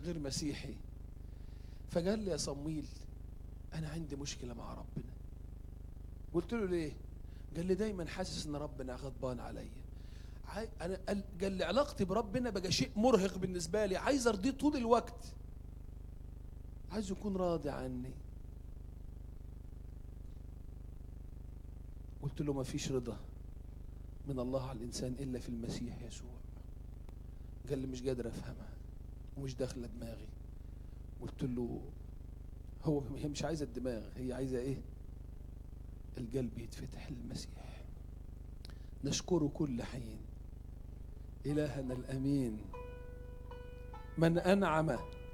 غير مسيحي فقال لي يا صمويل انا عندي مشكله مع ربنا قلت له ليه قال لي دايما حاسس ان ربنا غضبان عليا عاي- انا قال قال لي علاقتي بربنا بقى شيء مرهق بالنسبه لي عايز ارضيه طول الوقت عايز يكون راضي عني قلت له ما فيش رضا من الله على الانسان الا في المسيح يسوع قال لي مش قادر افهمها ومش داخله دماغي قلت له هو هي مش عايزه الدماغ هي عايزه ايه القلب يتفتح للمسيح نشكره كل حين إلهنا الأمين من أنعم